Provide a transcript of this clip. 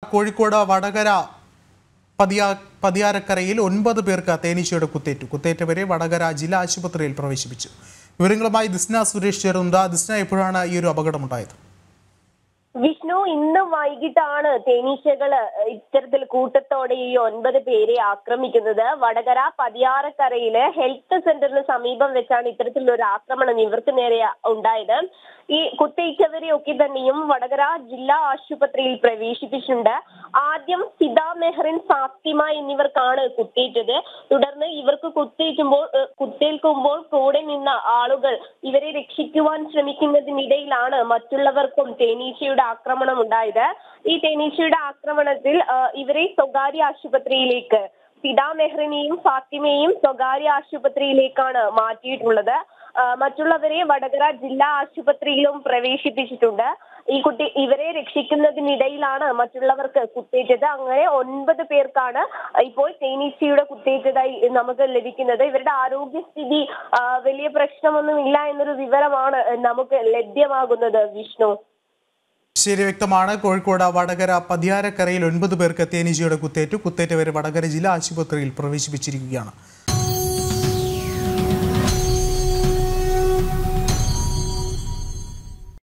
കോഴിക്കോട് വടകര പതിയാ പതിയാരക്കരയിൽ ഒൻപത് പേർക്ക് തേനീച്ചയുടെ കുത്തേറ്റു കുത്തേറ്റവരെ വടകര ജില്ലാ ആശുപത്രിയിൽ പ്രവേശിപ്പിച്ചു വിവരങ്ങളുമായി ദിസ്ന സുരേഷ് ചേരുന്നുണ്ട് ദിസ്ന എപ്പോഴാണ് ഈ ഒരു അപകടമുണ്ടായത് വിഷ്ണു ഇന്ന് വൈകിട്ടാണ് തേനീച്ചകൾ ഇത്തരത്തിൽ കൂട്ടത്തോടെ ഈ ഒൻപത് പേരെ ആക്രമിക്കുന്നത് വടകര പതിയാറക്കരയിലെ ഹെൽത്ത് സെന്ററിന് സമീപം വെച്ചാണ് ഇത്തരത്തിലുള്ള ഒരു ആക്രമണം ഇവർക്ക് നേരെ ഉണ്ടായത് ഈ കുത്തേറ്റവരെ ഒക്കെ തന്നെയും വടകര ജില്ലാ ആശുപത്രിയിൽ പ്രവേശിപ്പിച്ചിട്ടുണ്ട് ആദ്യം സിദ മെഹറിൻ ഫാത്തിമ എന്നിവർക്കാണ് കുത്തേറ്റത് തുടർന്ന് ഇവർക്ക് കുത്തേറ്റുമ്പോൾ ഏഹ്, കുത്തേൽക്കുമ്പോൾ കൂടെ നിന്ന ആളുകൾ ഇവരെ രക്ഷിക്കുവാൻ ശ്രമിക്കുന്നതിനിടയിലാണ് മറ്റുള്ളവർക്കും തേനീച്ചയുടെ ആക്രമണം ഉണ്ടായത് ഈ തേനീച്ചയുടെ ആക്രമണത്തിൽ ആ, ഇവരെ സ്വകാര്യ ആശുപത്രിയിലേക്ക് ഫിദ മെഹ്റിനെയും ഫാത്തിമയെയും സ്വകാര്യ ആശുപത്രിയിലേക്കാണ് മാറ്റിയിട്ടുള്ളത് ആ, മറ്റുള്ളവരെ വടകര ജില്ലാ ആശുപത്രിയിലും പ്രവേശിപ്പിച്ചിട്ടുണ്ട് ഈ കുട്ടി ഇവരെ രക്ഷിക്കുന്നതിനിടയിലാണ് മറ്റുള്ളവർക്ക് കുത്തേറ്റത് അങ്ങനെ ഒൻപത് പേർക്കാണ് ഇപ്പോൾ തേനീച്ചയുടെ കുത്തേറ്റതായി നമുക്ക് ലഭിക്കുന്നത് ഇവരുടെ ആരോഗ്യസ്ഥിതി ആ, വലിയ പ്രശ്നമൊന്നുമില്ല എന്നൊരു വിവരമാണ് നമുക്ക് ലഭ്യമാകുന്നത് വിഷ്ണു ശരി വ്യക്തമാണ് കോഴിക്കോട് വടകര പതിയാരക്കരയിൽ ഒൻപത് പേർക്ക് തേനീച്ചയുടെ കുത്തേറ്റു കുത്തേറ്റവരെ വടകര ജില്ലാ ആശുപത്രിയിൽ പ്രവേശിപ്പിച്ചിരിക്കുകയാണ്